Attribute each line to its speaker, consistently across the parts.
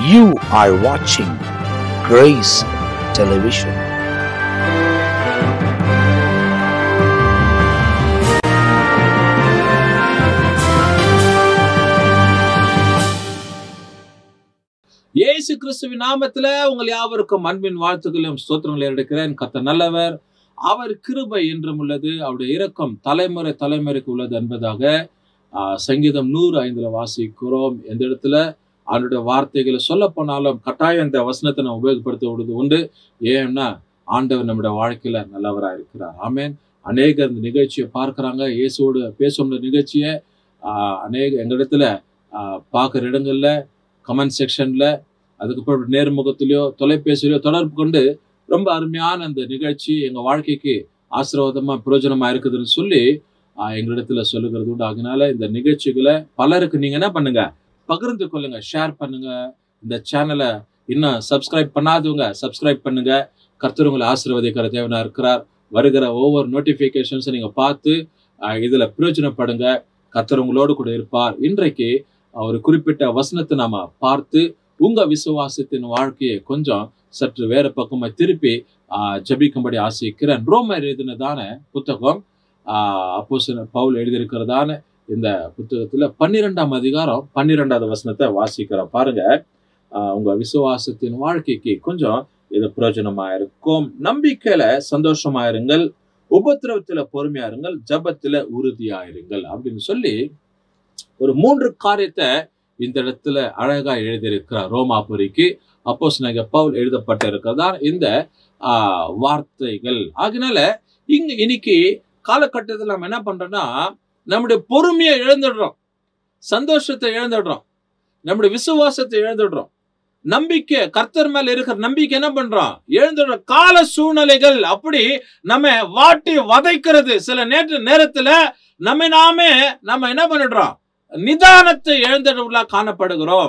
Speaker 1: You are watching Grace Television.
Speaker 2: இயேசு கிறிஸ்துவின் நாமத்துல உங்கள் யாவருக்கும் அன்பின் வாழ்த்துக்களையும் ஸ்தோத்திரங்களை எடுக்கிறேன் கத்த நல்லவர் அவர் கிருபை என்றும் உள்ளது அவருடைய இரக்கம் தலைமுறை தலைமுறைக்கு உள்ளது என்பதாக ஆஹ், சங்கீதம் நூறு ஐந்துல வாசிக்கிறோம் எந்த இடத்துல அவருடைய வார்த்தைகளை சொல்ல போனாலும் கட்டாயம் இந்த வசனத்தை நம்ம உபயோகப்படுத்த விடுவது உண்டு ஏன்னா ஆண்டவர் நம்முடைய வாழ்க்கையில நல்லவரா இருக்கிறார் ஆமென் அநேகர் இந்த நிகழ்ச்சியை பார்க்கறாங்க இயேசுவோடு பேசும் இந்த நிகழ்ச்சியை ஆஹ், அநேக எங்களிடத்துல ஆஹ், பார்க்குற இடங்கள்ல கமெண்ட் செக்ஷன்ல அதுக்கப்புறம் நேர்முகத்திலையோ தொலைபேசியிலையோ தொடர்பு கொண்டு ரொம்ப அருமையான அந்த நிகழ்ச்சி எங்க வாழ்க்கைக்கு ஆசீர்வாதமா பிரயோஜனமா இருக்குதுன்னு சொல்லி ஆஹ், எங்களிடத்துல சொல்லுகிறது உண்டு அதனால இந்த நிகழ்ச்சிகளை பலருக்கு நீங்க என்ன பண்ணுங்க பகிர்ந்து கொள்ளுங்க ஷேர் பண்ணுங்க இந்த சேனலை இன்னும் சப்ஸ்கிரைப் பண்ணாதவங்க சப்ஸ்கிரைப் பண்ணுங்க கர்த்தர் உங்களை ஆசீர்வதிக்கிற தேவனா இருக்கிறார் வருகிற ஒவ்வொரு நோட்டிபிகேஷன்ஸை நீங்க பார்த்து ஆஹ், இதுல பிரயோஜனப்படுங்க கர்த்தர் உங்களோடு கூட இருப்பார் இன்றைக்கு ஒரு குறிப்பிட்ட வசனத்தை நாம பார்த்து உங்க விசுவாசத்தின் வாழ்க்கையை கொஞ்சம் சற்று வேற பக்கமா திருப்பி ஆஹ், ஜெபிக்கும்படி ஆசைக்கிறேன் ரோமர் எழுதினதான புத்தகம் அப்போ பவுல் எழுதியிருக்கிறதான இந்த புத்தகத்துல பன்னிரெண்டாம் அதிகாரம் பன்னிரெண்டாவது வசனத்தை வாசிக்கிறோம் பாருங்க ஆஹ், உங்க விசுவாசத்தின் வாழ்க்கைக்கு கொஞ்சம் இது பிரயோஜனமா இருக்கும் நம்பிக்கையில சந்தோஷமா இருங்கள் உபத்திரவத்துல பொறுமையா இருங்கள் ஜபத்துல உறுதியா இருங்கள் அப்படின்னு சொல்லி ஒரு மூன்று காரியத்தை இந்த இடத்துல அழகா எழுதியிருக்கிறார் ரோமாபுரிக்கு அப்போ பவுல் எழுதப்பட்டிருக்கிறதா இந்த ஆஹ், வார்த்தைகள் ஆகினால இங்க இன்னைக்கு காலகட்டத்தில் நம்ம என்ன பண்றோம்னா நம்முடைய பொறுமையை இழந்துடுறோம் சந்தோஷத்தை இழந்துடுறோம் நம்முடைய விசுவாசத்தை இழந்துடுறோம் நம்பிக்கை கர்த்தர் மேல இருக்கிற நம்பிக்கை என்ன பண்றோம் எழுந்துடுற கால சூழ்நிலைகள் அப்படி நம்ம வாட்டி வதைக்கிறது சில நேற்று நேரத்துல நம்ம நாமே நம்ம என்ன பண்ணிடுறோம் நிதானத்தை இழந்தவர்களா காணப்படுகிறோம்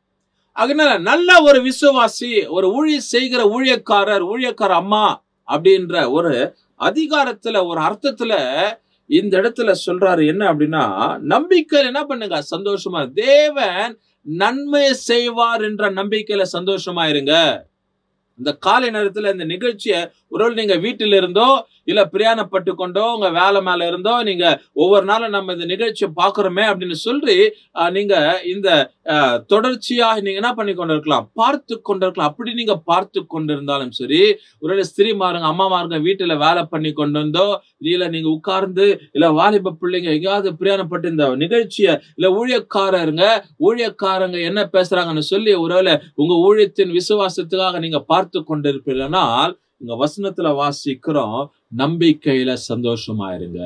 Speaker 2: அதனால நல்ல ஒரு விசுவாசி ஒரு ஊழிய செய்கிற ஊழியக்காரர் ஊழியக்கார அம்மா அப்படின்ற ஒரு அதிகாரத்துல ஒரு அர்த்தத்துல இந்த இடத்துல சொல்றாரு என்ன அப்படின்னா நம்பிக்கையில என்ன பண்ணுங்க சந்தோஷமா இரு. தேவன் நன்மை செய்வார் என்ற நம்பிக்கையில சந்தோஷமா இருங்க இந்த காலை நேரத்துல இந்த நிகழ்ச்சியை ஒருவேளை நீங்க வீட்டில் இருந்தோ இல்ல பிரயாணப்பட்டு கொண்டோ உங்க வேலை மேல இருந்தோ நீங்க ஒவ்வொரு நாளும் நம்ம இந்த நிகழ்ச்சியை பாக்குறோமே அப்படின்னு சொல்லி ஆஹ், நீங்க இந்த ஆஹ், தொடர்ச்சியாக நீங்க என்ன பண்ணி கொண்டிருக்கலாம் பார்த்து கொண்டிருக்கலாம் அப்படி நீங்க பார்த்து கொண்டிருந்தாலும் சரி ஒருவேளை ஸ்திரீமாருங்க அம்மாமாருங்க வீட்டுல வேலை பண்ணி கொண்டு வந்தோ இல்ல நீங்க உட்கார்ந்து இல்ல வாலிப பிள்ளைங்க எங்கேயாவது பிரயாணப்பட்டு இந்த நிகழ்ச்சியை இல்ல ஊழியக்காரருங்க ஊழியக்காரங்க என்ன பேசுறாங்கன்னு சொல்லி ஒருவேளை உங்க ஊழியத்தின் விசுவாசத்துக்காக நீங்க பார்த்து கொண்டிருப்பீர்களானால் இங்க வசனத்துல வாசிக்கிறோம் நம்பிக்கையில சந்தோஷமா இருங்க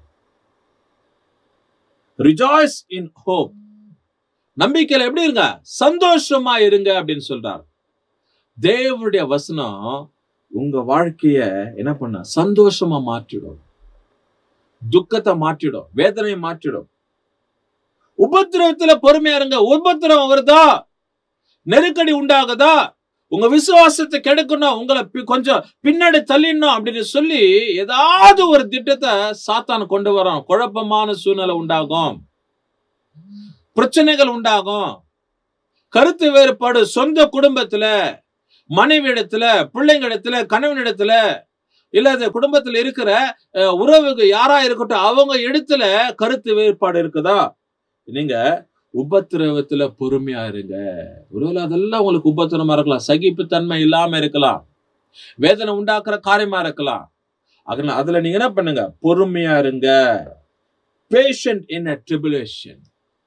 Speaker 2: ரிஜாய்ஸ் இன் ஹோப் நம்பிக்கையில எப்படி இருங்க சந்தோஷமா இருங்க அப்படின்னு சொல்றார் தேவனுடைய வசனம் உங்க வாழ்க்கைய என்ன பண்ண சந்தோஷமா மாற்றிடும் துக்கத்தை மாற்றிடும் வேதனையை மாற்றிடும் உபத்திரவத்துல பொறுமையா இருங்க உபத்திரவம் வருதா நெருக்கடி உண்டாகுதா உங்க விசுவாசத்தை கெடுக்கணும் உங்களை பி- கொஞ்சம் பின்னாடி தள்ளிடணும் அப்படின்னு சொல்லி ஏதாவது ஒரு திட்டத்தை சாத்தான் கொண்டு வரும் குழப்பமான சூழ்நிலை உண்டாகும் பிரச்சனைகள் உண்டாகும் கருத்து வேறுபாடு சொந்த குடும்பத்துல மனைவி இடத்துல பிள்ளைங்க இடத்துல கணவன் இடத்துல இல்ல அது குடும்பத்துல இருக்கிற அஹ், உறவுக்கு யாரா இருக்கட்டும் அவங்க இடத்துல கருத்து வேறுபாடு இருக்குதா நீங்க உபத்திரவத்துல பொறுமையா இருங்க ஒருவேளை அதெல்லாம் உங்களுக்கு உபத்திரமா இருக்கலாம் சகிப்புத்தன்மை இல்லாம இருக்கலாம் வேதனை உண்டாக்குற காரியமா இருக்கலாம் அதனால அதுல நீங்க என்ன பண்ணுங்க பொறுமையா இருங்க பேஷண்ட் இன் அ ட்ரிபுலேஷன்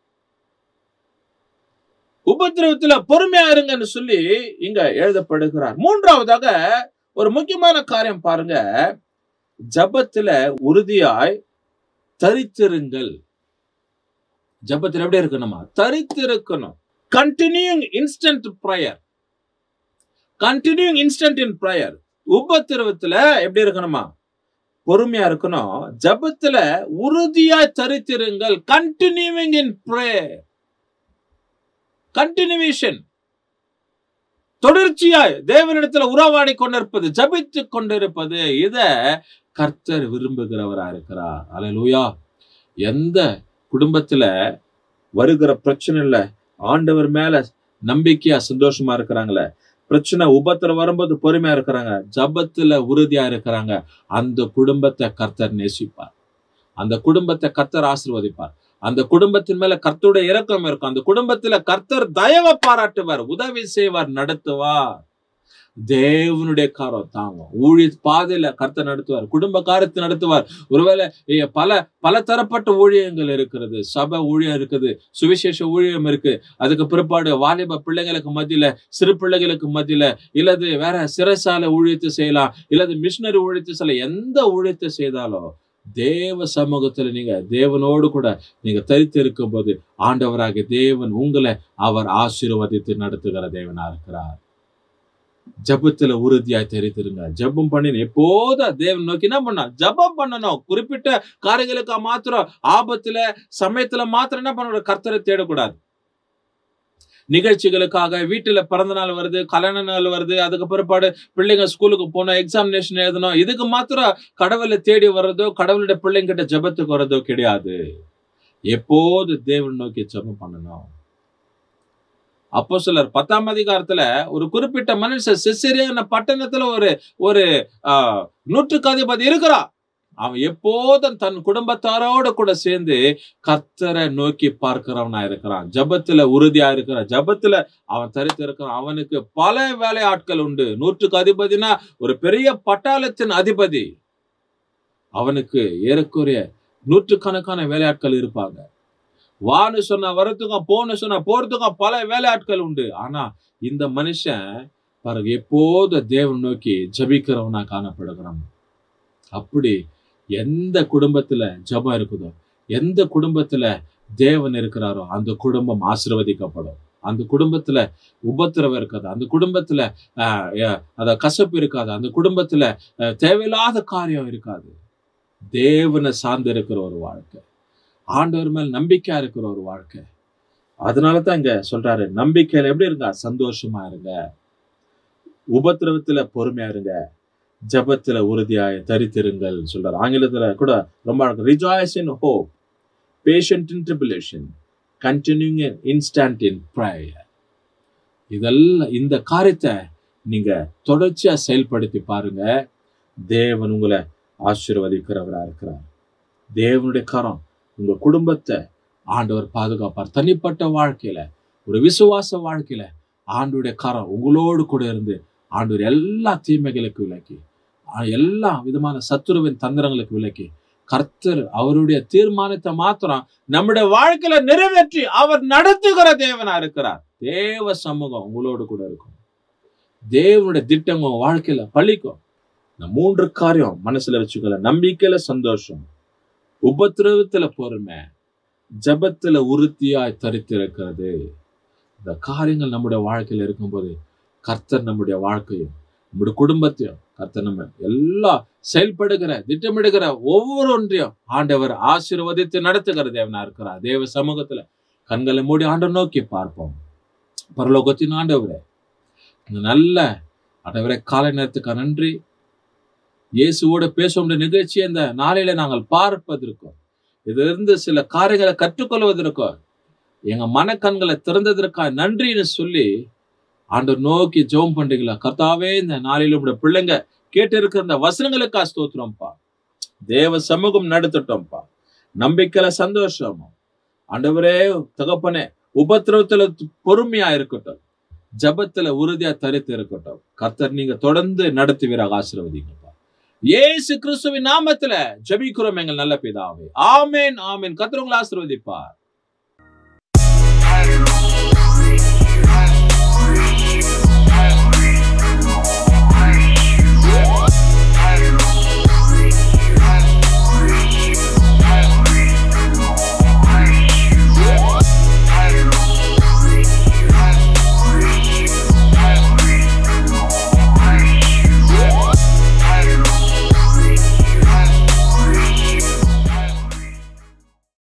Speaker 2: உபத்திரவத்துல பொறுமையா இருங்கன்னு சொல்லி இங்க எழுதப்படுகிறார் மூன்றாவதாக ஒரு முக்கியமான காரியம் பாருங்க ஜபத்துல உறுதியாய் தரித்திருங்கள் ஜபத்துல எப்படி இருக்கணுமா தரித்திருக்கணும் continuing instant prayer continuing instant in prayer உபத்திரவத்துல எப்படி இருக்கணுமா பொறுமையா இருக்கணும் ஜபத்துல உறுதியா தரித்திருங்கள் கண்டினியூவிங் இன் ப்ரேயர் கண்டினியூவேஷன் தொடர்ச்சியாய் தேவனிடத்துல உறவாடி கொண்டிருப்பது ஜபித்து கொண்டிருப்பது இத கர்த்தர் விரும்புகிறவரா இருக்கிறார் அல்லேலூயா எந்த குடும்பத்துல வருகிற பிரச்சனை இல்ல ஆண்டவர் மேல நம்பிக்கையா சந்தோஷமா இருக்கிறாங்களே பிரச்சனை உபத்திரம் வரும்போது பொறுமையா இருக்கிறாங்க ஜபத்துல உறுதியா இருக்கிறாங்க அந்த குடும்பத்தை கர்த்தர் நேசிப்பார் அந்த குடும்பத்தை கர்த்தர் ஆசீர்வதிப்பார் அந்த குடும்பத்தின் மேல கர்த்தருடைய இரக்கம் இருக்கும் அந்த குடும்பத்துல கர்த்தர் தயவை பாராட்டுவார் உதவி செய்வார் நடத்துவார் தேவனுடைய காரம் தாங்கும் ஊழிய பாதையில கர்த்தர் நடத்துவார் குடும்ப காரியத்தை நடத்துவார் ஒருவேளை ஏ, பல பல தரப்பட்ட ஊழியங்கள் இருக்கிறது சபை ஊழியம் இருக்குது சுவிசேஷ ஊழியம் இருக்கு அதுக்கு பிற்பாடு வாலிப பிள்ளைகளுக்கு மத்தியில சிறு பிள்ளைகளுக்கு மத்தியில இல்லது வேற சிறைசாலை ஊழியத்தை செய்யலாம் இல்லது மிஷினரி ஊழியத்தை செய்யலாம் எந்த ஊழியத்தை செய்தாலும் தேவ சமூகத்துல நீங்க தேவனோடு கூட நீங்க தரித்து இருக்கும் போது ஆண்டவராகிய தேவன் உங்களை அவர் ஆசீர்வதித்து நடத்துகிற தேவனா இருக்கிறார் ஜபத்துல உறுதியாய் தெரித்திருங்க ஜெபம் பண்ணின எப்போதும் தேவன் நோக்கி என்ன பண்ணா ஜெபம் பண்ணணும் குறிப்பிட்ட காரியங்களுக்கு மாத்திரம் ஆபத்துல சமயத்துல மாத்திரம் என்ன பண்ண கர்த்தரை தேடக்கூடாது நிகழ்ச்சிகளுக்காக வீட்டுல பிறந்த நாள் வருது கல்யாண நாள் வருது அதுக்கு பிற்பாடு பிள்ளைங்க ஸ்கூலுக்கு போனோம் எக்ஸாமினேஷன் எழுதணும் இதுக்கு மாத்திரம் கடவுளை தேடி வர்றதோ கடவுளுடைய பிள்ளைங்கிட்ட ஜெபத்துக்கு வர்றதோ கிடையாது எப்போது தேவன் நோக்கி ஜெபம் பண்ணணும் அப்போ சிலர் பத்தாம் அதிகாரத்துல ஒரு குறிப்பிட்ட மனுஷன் சிசிரியான பட்டணத்துல ஒரு ஒரு ஆஹ், நூற்றுக்கு அதிபதி இருக்கிறான் அவன் எப்போதும் தன் குடும்பத்தாரோட கூட சேர்ந்து கர்த்தரை நோக்கி பார்க்கிறவனா இருக்கிறான் ஜபத்துல உறுதியா இருக்கிறான் ஜபத்துல அவன் தரித்து இருக்கிறான் அவனுக்கு பல வேலையாட்கள் உண்டு நூற்றுக்கு அதிபதினா ஒரு பெரிய பட்டாளத்தின் அதிபதி அவனுக்கு ஏறக்குறைய நூற்றுக்கணக்கான வேலையாட்கள் இருப்பாங்க வான்னு சொன்னா வரத்துக்கும் போன்னு சொன்னா போறதுக்கும் பல வேலையாட்கள் உண்டு ஆனா இந்த மனுஷன் பாருங்க எப்போது தேவன் நோக்கி ஜபிக்கிறவனா காணப்படுகிறான் அப்படி எந்த குடும்பத்துல ஜெபம் இருக்குதோ எந்த குடும்பத்துல தேவன் இருக்கிறாரோ அந்த குடும்பம் ஆசீர்வதிக்கப்படும் அந்த குடும்பத்துல உபத்திரவம் இருக்காது அந்த குடும்பத்துல ஆஹ், அஹ், அத கசப்பு இருக்காது அந்த குடும்பத்துல அஹ், தேவையில்லாத காரியம் இருக்காது தேவனை சார்ந்து இருக்கிற ஒரு வாழ்க்கை ஆண்டவர் மேல் நம்பிக்கையா இருக்கிற ஒரு வாழ்க்கை அதனால தான் இங்க சொல்றாரு நம்பிக்கையில எப்படி இருங்க சந்தோஷமா இருங்க உபத்திரவத்துல பொறுமையா இருங்க ஜெபத்துல உறுதியாய் தரித்திருங்கள் சொல்றாரு ஆங்கிலத்துல கூட ரொம்ப rejoice in hope patient in tribulation continuing in instant in prayer இதெல்லாம் இந்த காரியத்தை நீங்க தொடர்ச்சியா செயல்படுத்தி பாருங்க தேவன் உங்களை ஆசீர்வதிக்கிறவரா இருக்கிறார் தேவனுடைய கரம் உங்க குடும்பத்தை ஆண்டவர் பாதுகாப்பார் தனிப்பட்ட வாழ்க்கையில ஒரு விசுவாச வாழ்க்கையில ஆண்டுடைய கரம் உங்களோடு கூட இருந்து ஆண்டவர் எல்லா தீமைகளுக்கு விலக்கி ஆஹ் எல்லா விதமான சத்துருவின் தந்திரங்களுக்கு விலக்கி கர்த்தர் அவருடைய தீர்மானத்தை மாத்திரம் நம்முடைய வாழ்க்கையில நிறைவேற்றி அவர் நடத்துகிற தேவனா இருக்கிறார் தேவ சமூகம் உங்களோடு கூட இருக்கும் தேவனுடைய திட்டம் உங்க வாழ்க்கையில பழிக்கும் இந்த மூன்று காரியம் மனசுல வச்சுக்கல நம்பிக்கையில சந்தோஷம் உபத்திரவத்துல பொறுமை ஜபத்துல உறுதியாய் தரித்திருக்கிறது இந்த காரியங்கள் நம்முடைய வாழ்க்கையில இருக்கும்போது கர்த்தர் நம்முடைய வாழ்க்கையும் நம்முடைய குடும்பத்தையும் கர்த்தர் நம்ம எல்லா செயல்படுகிற திட்டமிடுகிற ஒவ்வொன்றையும் ஆண்டவர் ஆசீர்வதித்து நடத்துகிற தேவனா இருக்கிறார் தேவ சமூகத்துல கண்களை மூடி ஆண்டவர் நோக்கி பார்ப்போம் பரலோகத்தின் ஆண்டவரே இந்த நல்ல ஆண்டவரே காலை நேரத்துக்கு நன்றி இயேசுவோட பேசுகிற நிகழ்ச்சி இந்த நாளில நாங்கள் பார்ப்பதற்கும் இதிலிருந்து சில காரியங்களை கற்றுக்கொள்வதற்கும் எங்க மனக்கண்களை திறந்ததற்காக நன்றின்னு சொல்லி ஆண்டவர் நோக்கி ஜெபம் பண்றீங்களா கர்த்தாவே இந்த நாளில உடைய பிள்ளைங்க கேட்டு இருக்கிற இந்த வசனங்களுக்கா ஸ்தோத்திரம்ப்பா தேவ சமூகம் நடத்தட்டோம்ப்பா நம்பிக்கையில சந்தோஷம் ஆண்டவரே தகப்பனே உபத்திரவத்துல பொறுமையா இருக்கட்டும் ஜபத்துல உறுதியா தரித்து இருக்கட்டும் கர்த்தர் நீங்க தொடர்ந்து நடத்துவீராக ஆசீர்வதிங்கப்பா இயேசு கிறிஸ்துவின் நாமத்துல ஜெபிக்கிறோம் எங்கள் நல்ல பிதாவே ஆமென் ஆமென் கர்த்தர் உங்களை ஆசீர்வதிப்பார்